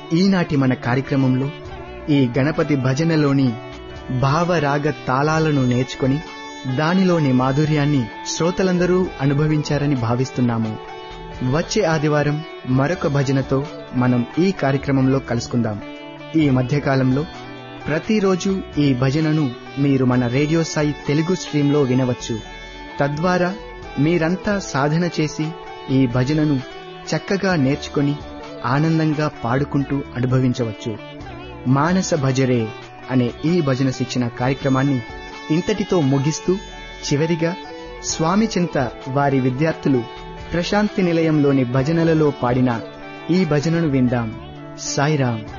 ఈనాటి మన కార్యక్రమంలో ఈ గణపతి భజనలోని భావరాగ తాళాలను నేర్చుకొని దానిలోని మాధుర్యాన్ని శ్రోతలందరూ అనుభవించారని భావిస్తున్నాము వచ్చే ఆదివారం మరొక భజనతో మనం ఈ కార్యక్రమంలో కలుసుకుందాం ఈ మధ్యకాలంలో ప్రతిరోజు ఈ భజనను మీరు మన రేడియో సాయి తెలుగు స్ట్రీంలో వినవచ్చు తద్వారా మీరంతా సాధన చేసి ఈ భజనను చక్కగా నేర్చుకొని ఆనందంగా పాడుకుంటూ అనుభవించవచ్చు మానస భజరే అనే ఈ భజన శిక్షణ కార్యక్రమాన్ని ఇంతటితో ముగిస్తూ చివరిగా స్వామి చింత వారి విద్యార్థులు ప్రశాంతి నిలయంలోని భజనలలో పాడిన ఈ భజనను విందాం సాయిరాం